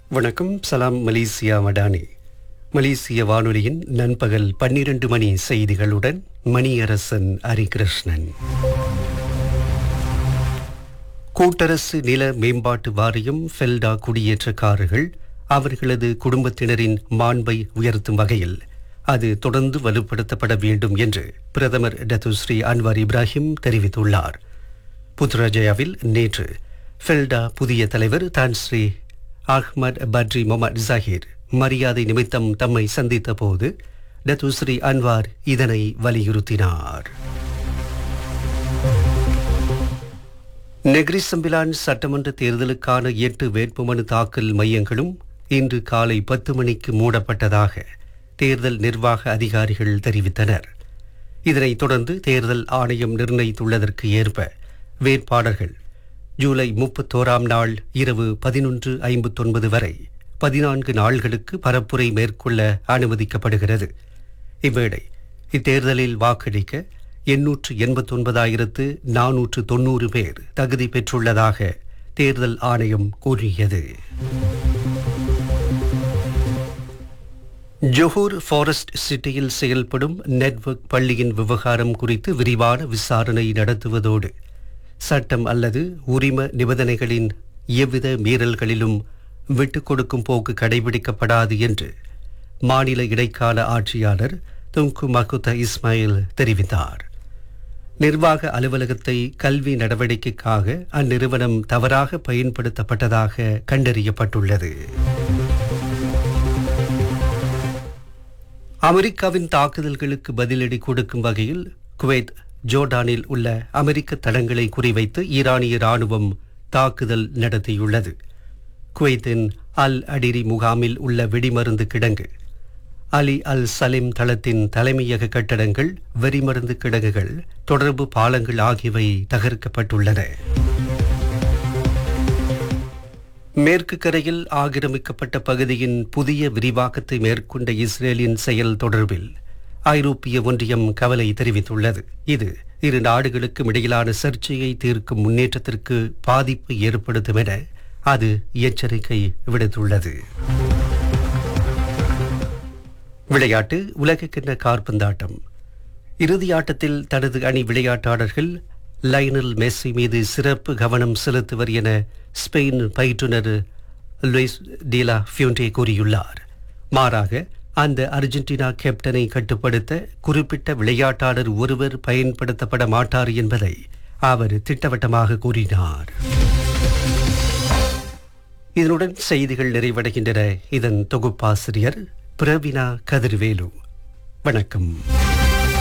வணக்கம் சலாம் மலேசியா மடானி மலேசிய வானொலியின் நண்பகல் பன்னிரண்டு மணி செய்திகளுடன் மணியரசன் ஹரிகிருஷ்ணன் கூட்டரசு நில மேம்பாட்டு வாரியம் ஃபெல்டா குடியேற்றக்காரர்கள் அவர்களது குடும்பத்தினரின் மாண்பை உயர்த்தும் வகையில் அது தொடர்ந்து வலுப்படுத்தப்பட வேண்டும் என்று பிரதமர் டத்துஸ்ரீ அன்வார் இப்ராஹிம் தெரிவித்துள்ளார் புத்ராஜயாவில் நேற்று ஃபெல்டா புதிய தலைவர் Tan Sri Ahmad Badri Mohamad Zahir மரியாதை நிமித்தம் தம்மை சந்தித்த போது டத்துஸ்ரீ அன்வார் இதனை வலியுறுத்தினார் நெக்ரி சம்பிலான் சட்டமன்ற தேர்தலுக்கான எட்டு வேட்புமனு தாக்கல் மையங்களும் இன்று காலை பத்து மணிக்கு மூடப்பட்டதாக தேர்தல் நிர்வாக அதிகாரிகள் தெரிவித்தனர் இதனைத் தொடர்ந்து தேர்தல் ஆணையம் நிர்ணயித்துள்ளதற்கு ஏற்ப வேட்பாளர்கள் ஜூலை முப்பத்தோராம் நாள் இரவு பதினொன்று ஐம்பத்தொன்பது வரை பதினான்கு நாள்களுக்கு பரப்புரை மேற்கொள்ள அனுமதிக்கப்படுகிறது இவ்வேளை இத்தேர்தலில் வாக்களிக்க எண்ணூற்று எண்பத்தொன்பதாயிரத்து நானூற்று தொன்னூறு பேர் தகுதி பெற்றுள்ளதாக தேர்தல் ஆணையம் கூறியது ஜொஹூர் ஃபாரஸ்ட் சிட்டியில் செயல்படும் நெட்வொர்க் பள்ளியின் விவகாரம் குறித்து விரிவான விசாரணை நடத்துவதோடு சட்டம் அல்லது உரிம நிபந்தனைகளின் எவ்வித மீறல்களிலும் விட்டுக் கொடுக்கும் போக்கு கடைபிடிக்கப்படாது என்று மாநில இடைக்கால ஆட்சியாளர் துங்கு மகுத இஸ்மாயில் தெரிவித்தார் நிர்வாக அலுவலகத்தை கல்வி நடவடிக்கைக்காக அந்நிறுவனம் தவறாக பயன்படுத்தப்பட்டதாக கண்டறியப்பட்டுள்ளது அமெரிக்காவின் தாக்குதல்களுக்கு பதிலடி கொடுக்கும் வகையில் குவைத் ஜோர்டானில் உள்ள அமெரிக்க தளங்களை குறிவைத்து ஈரானிய ராணுவம் தாக்குதல் நடத்தியுள்ளது குவைத்தின் அல் அடிரி முகாமில் உள்ள வெடிமருந்து கிடங்கு அலி அல் சலிம் தளத்தின் தலைமையக கட்டடங்கள் வெடிமருந்து கிடங்குகள் தொடர்பு பாலங்கள் ஆகியவை தகர்க்கப்பட்டுள்ளன மேற்கு கரையில் ஆக்கிரமிக்கப்பட்ட பகுதியின் புதிய விரிவாக்கத்தை மேற்கொண்ட இஸ்ரேலின் செயல் தொடர்பில் ஐரோப்பிய ஒன்றியம் கவலை தெரிவித்துள்ளது இது இரு நாடுகளுக்கும் இடையிலான சர்ச்சையை தீர்க்கும் முன்னேற்றத்திற்கு பாதிப்பு ஏற்படுத்தும் என அது எச்சரிக்கை விடுத்துள்ளது விளையாட்டு உலகக்கிண்ண கார்பந்தாட்டம் இறுதி ஆட்டத்தில் தனது அணி விளையாட்டாளர்கள் லைனல் மெஸ்ஸி மீது சிறப்பு கவனம் செலுத்துவர் என ஸ்பெயின் பயிற்றுனர் லூயிஸ் டீலா ஃபியூண்டே கூறியுள்ளார் மாறாக அந்த அர்ஜென்டினா கேப்டனை கட்டுப்படுத்த குறிப்பிட்ட விளையாட்டாளர் ஒருவர் பயன்படுத்தப்பட மாட்டார் என்பதை அவர் திட்டவட்டமாக கூறினார் இதனுடன் செய்திகள் நிறைவடைகின்றன இதன் தொகுப்பாசிரியர் பிரவினா கதிர்வேலு வணக்கம்